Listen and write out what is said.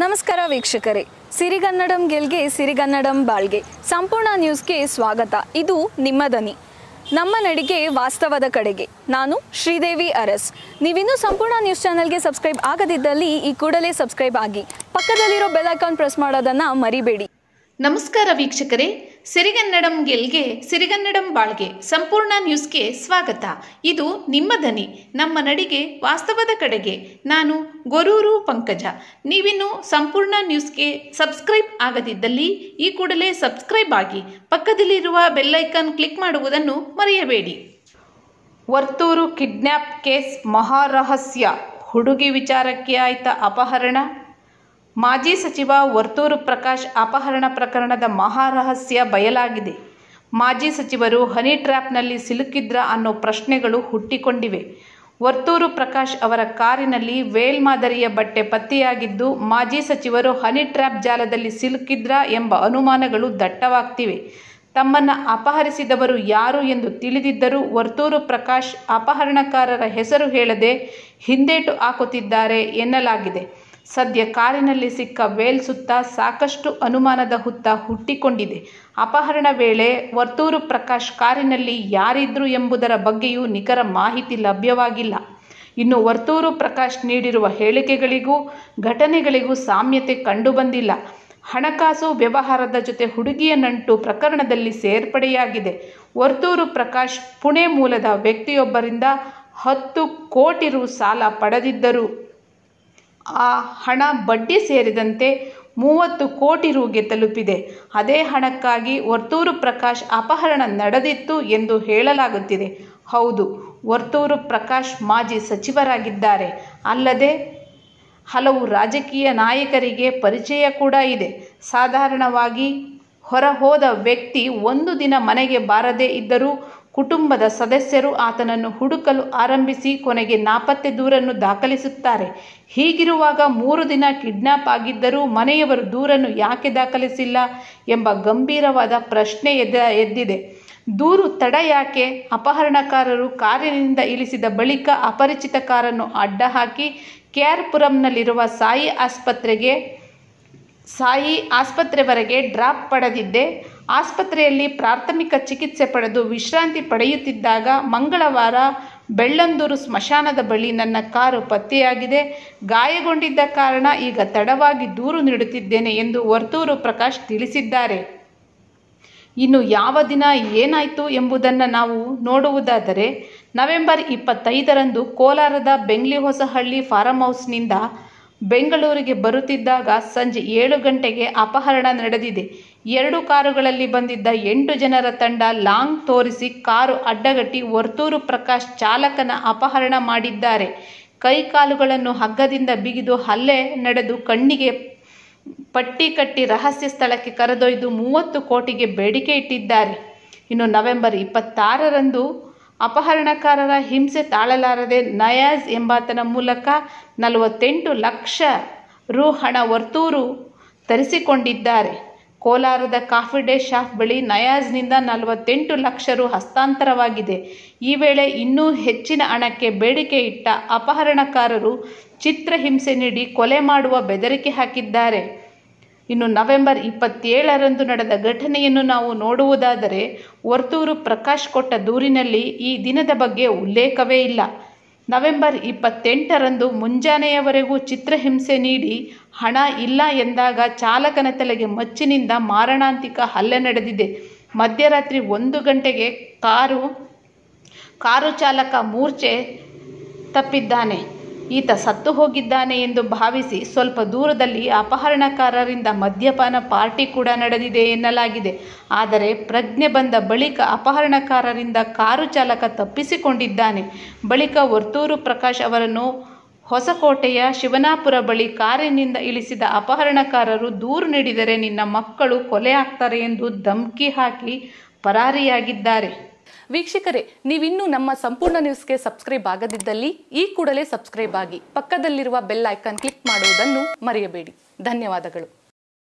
ನಮಸ್ಕಾರ ವೀಕ್ಷಕರೇ ಸಿರಿಗನ್ನಡಂ ಗೆಲ್ಗೆ ಸಿರಿಗನ್ನಡಂ ಬಾಳ್ಗೆ ಸಂಪೂರ್ಣ ನ್ಯೂಸ್ಗೆ ಸ್ವಾಗತ ಇದು ನಿಮ್ಮ ದನಿ ನಮ್ಮ ನಡಿಗೆ ವಾಸ್ತವದ ಕಡೆಗೆ ನಾನು ಶ್ರೀದೇವಿ ಅರಸ್ ನೀವಿನ್ನೂ ಸಂಪೂರ್ಣ ನ್ಯೂಸ್ ಚಾನೆಲ್ಗೆ ಸಬ್ಸ್ಕ್ರೈಬ್ ಆಗದಿದ್ದಲ್ಲಿ ಈ ಕೂಡಲೇ ಸಬ್ಸ್ಕ್ರೈಬ್ ಆಗಿ ಪಕ್ಕದಲ್ಲಿರೋ ಬೆಲ್ ಐಕಾನ್ ಪ್ರೆಸ್ ಮಾಡೋದನ್ನು ಮರಿಬೇಡಿ ನಮಸ್ಕಾರ ವೀಕ್ಷಕರೇ ಸಿರಿಗನ್ನಡಂ ಗೆಲ್ಗೆ ಸಿರಿಗನ್ನಡಂ ಬಾಳ್ಗೆ ಸಂಪೂರ್ಣ ನ್ಯೂಸ್ಗೆ ಸ್ವಾಗತ ಇದು ನಿಮ್ಮ ದನಿ ನಮ್ಮ ನಡಿಗೆ ವಾಸ್ತವದ ಕಡೆಗೆ ನಾನು ಗೊರೂರು ಪಂಕಜ ನೀವಿನ್ನು ಸಂಪೂರ್ಣ ನ್ಯೂಸ್ಗೆ ಸಬ್ಸ್ಕ್ರೈಬ್ ಆಗದಿದ್ದಲ್ಲಿ ಈ ಕೂಡಲೇ ಸಬ್ಸ್ಕ್ರೈಬ್ ಆಗಿ ಪಕ್ಕದಲ್ಲಿರುವ ಬೆಲ್ಲೈಕನ್ ಕ್ಲಿಕ್ ಮಾಡುವುದನ್ನು ಮರೆಯಬೇಡಿ ವರ್ತೂರು ಕಿಡ್ನ್ಯಾಪ್ ಕೇಸ್ ಮಹಾರಹಸ್ಯ ಹುಡುಗಿ ವಿಚಾರಕ್ಕೆ ಆಯ್ತ ಅಪಹರಣ ಮಾಜಿ ಸಚಿವ ವರ್ತೂರು ಪ್ರಕಾಶ್ ಅಪಹರಣ ಪ್ರಕರಣದ ಮಹಾರಹಸ್ಯ ಬಯಲಾಗಿದೆ ಮಾಜಿ ಸಚಿವರು ಹನಿ ಟ್ರ್ಯಾಪ್ನಲ್ಲಿ ಸಿಲುಕಿದ್ರ ಅನ್ನೋ ಪ್ರಶ್ನೆಗಳು ಹುಟ್ಟಿಕೊಂಡಿವೆ ವರ್ತೂರು ಪ್ರಕಾಶ್ ಅವರ ಕಾರಿನಲ್ಲಿ ವೇಲ್ ಮಾದರಿಯ ಬಟ್ಟೆ ಪತ್ತೆಯಾಗಿದ್ದು ಮಾಜಿ ಸಚಿವರು ಹನಿ ಟ್ರ್ಯಾಪ್ ಜಾಲದಲ್ಲಿ ಸಿಲುಕಿದ್ರ ಎಂಬ ಅನುಮಾನಗಳು ದಟ್ಟವಾಗ್ತಿವೆ ತಮ್ಮನ್ನ ಅಪಹರಿಸಿದವರು ಯಾರು ಎಂದು ತಿಳಿದಿದ್ದರೂ ವರ್ತೂರು ಪ್ರಕಾಶ್ ಅಪಹರಣಕಾರರ ಹೆಸರು ಹೇಳದೆ ಹಿಂದೇಟು ಹಾಕುತ್ತಿದ್ದಾರೆ ಎನ್ನಲಾಗಿದೆ ಸದ್ಯ ಕಾರಿನಲ್ಲಿ ಸಿಕ್ಕ ವೇಲ್ ಸುತ್ತ ಸಾಕಷ್ಟು ಅನುಮಾನದ ಹುತ್ತ ಹುಟ್ಟಿಕೊಂಡಿದೆ ಅಪಹರಣ ವೇಳೆ ವರ್ತೂರು ಪ್ರಕಾಶ್ ಕಾರಿನಲ್ಲಿ ಯಾರಿದ್ರು ಎಂಬುದರ ಬಗ್ಗೆಯೂ ನಿಖರ ಮಾಹಿತಿ ಲಭ್ಯವಾಗಿಲ್ಲ ಇನ್ನು ವರ್ತೂರು ಪ್ರಕಾಶ್ ನೀಡಿರುವ ಹೇಳಿಕೆಗಳಿಗೂ ಘಟನೆಗಳಿಗೂ ಸಾಮ್ಯತೆ ಕಂಡುಬಂದಿಲ್ಲ ಹಣಕಾಸು ವ್ಯವಹಾರದ ಜೊತೆ ಹುಡುಗಿಯ ನಂಟು ಪ್ರಕರಣದಲ್ಲಿ ಸೇರ್ಪಡೆಯಾಗಿದೆ ವರ್ತೂರು ಪ್ರಕಾಶ್ ಪುಣೆ ಮೂಲದ ವ್ಯಕ್ತಿಯೊಬ್ಬರಿಂದ ಹತ್ತು ಕೋಟಿ ರು ಸಾಲ ಪಡೆದಿದ್ದರು ಆ ಹಣ ಬಡ್ಡಿ ಸೇರಿದಂತೆ ಮೂವತ್ತು ಕೋಟಿ ರುಗೆ ತಲುಪಿದೆ ಅದೇ ಹಣಕ್ಕಾಗಿ ವರ್ತೂರು ಪ್ರಕಾಶ್ ಅಪಹರಣ ನಡೆದಿತ್ತು ಎಂದು ಹೇಳಲಾಗುತ್ತಿದೆ ಹೌದು ವರ್ತೂರು ಪ್ರಕಾಶ್ ಮಾಜಿ ಸಚಿವರಾಗಿದ್ದಾರೆ ಅಲ್ಲದೆ ಹಲವು ರಾಜಕೀಯ ನಾಯಕರಿಗೆ ಪರಿಚಯ ಕೂಡ ಇದೆ ಸಾಧಾರಣವಾಗಿ ಹೊರ ಹೋದ ವ್ಯಕ್ತಿ ಒಂದು ದಿನ ಮನೆಗೆ ಬಾರದೇ ಇದ್ದರೂ ಕುಟುಂಬದ ಸದಸ್ಯರು ಆತನನ್ನು ಹುಡುಕಲು ಆರಂಭಿಸಿ ಕೊನೆಗೆ ನಾಪತ್ತೆ ದೂರನ್ನು ದಾಖಲಿಸುತ್ತಾರೆ ಹೀಗಿರುವಾಗ ಮೂರು ದಿನ ಕಿಡ್ನಾಪ್ ಆಗಿದ್ದರೂ ಮನೆಯವರು ದೂರನ್ನು ಯಾಕೆ ದಾಖಲಿಸಿಲ್ಲ ಎಂಬ ಗಂಭೀರವಾದ ಪ್ರಶ್ನೆ ಎದ್ದ ಎದ್ದಿದೆ ದೂರು ತಡ ಯಾಕೆ ಅಪಹರಣಕಾರರು ಕಾರಿನಿಂದ ಇಳಿಸಿದ ಬಳಿಕ ಅಪರಿಚಿತ ಕಾರನ್ನು ಅಡ್ಡ ಹಾಕಿ ಕೆ ಆರ್ ಪುರಂನಲ್ಲಿರುವ ಸಾಯಿ ಆಸ್ಪತ್ರೆಗೆ ಸಾಯಿ ಆಸ್ಪತ್ರೆವರೆಗೆ ಡ್ರಾಪ್ ಪಡೆದಿದ್ದೆ ಆಸ್ಪತ್ರೆಯಲ್ಲಿ ಪ್ರಾಥಮಿಕ ಚಿಕಿತ್ಸೆ ಪಡೆದು ವಿಶ್ರಾಂತಿ ಪಡೆಯುತ್ತಿದ್ದಾಗ ಮಂಗಳವಾರ ಬೆಳ್ಳಂದೂರು ಸ್ಮಶಾನದ ಬಳಿ ನನ್ನ ಕಾರು ಪತ್ತೆಯಾಗಿದೆ ಗಾಯಗೊಂಡಿದ್ದ ಕಾರಣ ಈಗ ತಡವಾಗಿ ದೂರು ನೀಡುತ್ತಿದ್ದೇನೆ ಎಂದು ವರ್ತೂರು ಪ್ರಕಾಶ್ ತಿಳಿಸಿದ್ದಾರೆ ಇನ್ನು ಯಾವ ದಿನ ಏನಾಯಿತು ಎಂಬುದನ್ನು ನಾವು ನೋಡುವುದಾದರೆ ನವೆಂಬರ್ ಇಪ್ಪತ್ತೈದರಂದು ಕೋಲಾರದ ಬೆಂಗ್ಲಿಹೊಸಹಳ್ಳಿ ಫಾರಂ ಹೌಸ್ನಿಂದ ಬೆಂಗಳೂರಿಗೆ ಬರುತ್ತಿದ್ದಾಗ ಸಂಜೆ ಏಳು ಗಂಟೆಗೆ ಅಪಹರಣ ನಡೆದಿದೆ ಎರಡು ಕಾರುಗಳಲ್ಲಿ ಬಂದಿದ್ದ ಎಂಟು ಜನರ ತಂಡ ಲಾಂಗ್ ತೋರಿಸಿ ಕಾರು ಅಡ್ಡಗಟ್ಟಿ ವರ್ತೂರು ಪ್ರಕಾಶ್ ಚಾಲಕನ ಅಪಹರಣ ಮಾಡಿದ್ದಾರೆ ಕೈಕಾಲುಗಳನ್ನು ಹಗ್ಗದಿಂದ ಬಿಗಿದು ಹಲ್ಲೆ ನಡೆದು ಕಣ್ಣಿಗೆ ಪಟ್ಟಿ ಕಟ್ಟಿ ರಹಸ್ಯ ಸ್ಥಳಕ್ಕೆ ಕರೆದೊಯ್ದು ಮೂವತ್ತು ಕೋಟಿಗೆ ಬೇಡಿಕೆ ಇಟ್ಟಿದ್ದಾರೆ ಇನ್ನು ನವೆಂಬರ್ ಇಪ್ಪತ್ತಾರರಂದು ಅಪಹರಣಕಾರರ ಹಿಂಸೆ ತಾಳಲಾರದೆ ನಯಾಜ್ ಎಂಬಾತನ ಮೂಲಕ ನಲವತ್ತೆಂಟು ಲಕ್ಷ ರು ಹಣ ವರ್ತೂರು ತರಿಸಿಕೊಂಡಿದ್ದಾರೆ ಕೋಲಾರದ ಕಾಫಿ ಡೇ ಶಾಪ್ ಬಳಿ ನಯಾಜ್ನಿಂದ ನಲವತ್ತೆಂಟು ಲಕ್ಷ ರು ಹಸ್ತಾಂತರವಾಗಿದೆ ಈ ವೇಳೆ ಇನ್ನೂ ಹೆಚ್ಚಿನ ಹಣಕ್ಕೆ ಬೇಡಿಕೆ ಇಟ್ಟ ಅಪಹರಣಕಾರರು ಚಿತ್ರಹಿಂಸೆ ನೀಡಿ ಕೊಲೆ ಮಾಡುವ ಬೆದರಿಕೆ ಹಾಕಿದ್ದಾರೆ ಇನ್ನು ನವೆಂಬರ್ ಇಪ್ಪತ್ತೇಳರಂದು ನಡೆದ ಘಟನೆಯನ್ನು ನಾವು ನೋಡುವುದಾದರೆ ವರ್ತೂರು ಪ್ರಕಾಶ್ ಕೊಟ್ಟ ದೂರಿನಲ್ಲಿ ಈ ದಿನದ ಬಗ್ಗೆ ಉಲ್ಲೇಖವೇ ಇಲ್ಲ ನವೆಂಬರ್ ಇಪ್ಪತ್ತೆಂಟರಂದು ಮುಂಜಾನೆಯವರೆಗೂ ಚಿತ್ರಹಿಂಸೆ ನೀಡಿ ಹಣ ಇಲ್ಲ ಎಂದಾಗ ಚಾಲಕನ ತಲೆಗೆ ಮಚ್ಚಿನಿಂದ ಮಾರಣಾಂತಿಕ ಹಲ್ಲೆ ನಡೆದಿದೆ ಮಧ್ಯರಾತ್ರಿ ಒಂದು ಗಂಟೆಗೆ ಕಾರು ಕಾರು ಚಾಲಕ ಮೂರ್ಛೆ ತಪ್ಪಿದ್ದಾನೆ ಈತ ಸತ್ತು ಹೋಗಿದ್ದಾನೆ ಎಂದು ಭಾವಿಸಿ ಸ್ವಲ್ಪ ದೂರದಲ್ಲಿ ಅಪಹರಣಕಾರರಿಂದ ಮದ್ಯಪಾನ ಪಾರ್ಟಿ ಕೂಡ ನಡೆದಿದೆ ಎನ್ನಲಾಗಿದೆ ಆದರೆ ಪ್ರಜ್ಞೆ ಬಂದ ಬಳಿಕ ಅಪಹರಣಕಾರರಿಂದ ಕಾರು ಚಾಲಕ ತಪ್ಪಿಸಿಕೊಂಡಿದ್ದಾನೆ ಬಳಿಕ ವರ್ತೂರು ಪ್ರಕಾಶ್ ಅವರನ್ನು ಹೊಸಕೋಟೆಯ ಶಿವನಾಪುರ ಬಳಿ ಕಾರಿನಿಂದ ಇಳಿಸಿದ ಅಪಹರಣಕಾರರು ದೂರು ನೀಡಿದರೆ ನಿನ್ನ ಮಕ್ಕಳು ಕೊಲೆ ಆಗ್ತಾರೆ ಎಂದು ಧಮ್ಕಿ ಹಾಕಿ ಪರಾರಿಯಾಗಿದ್ದಾರೆ ವೀಕ್ಷಕರೇ ನೀವಿನ್ನೂ ನಮ್ಮ ಸಂಪೂರ್ಣ ನ್ಯೂಸ್ಗೆ ಸಬ್ಸ್ಕ್ರೈಬ್ ಆಗದಿದ್ದಲ್ಲಿ ಈ ಕೂಡಲೇ ಸಬ್ಸ್ಕ್ರೈಬ್ ಆಗಿ ಪಕ್ಕದಲ್ಲಿರುವ ಬೆಲ್ ಐಕಾನ್ ಕ್ಲಿಕ್ ಮಾಡುವುದನ್ನು ಮರೆಯಬೇಡಿ ಧನ್ಯವಾದಗಳು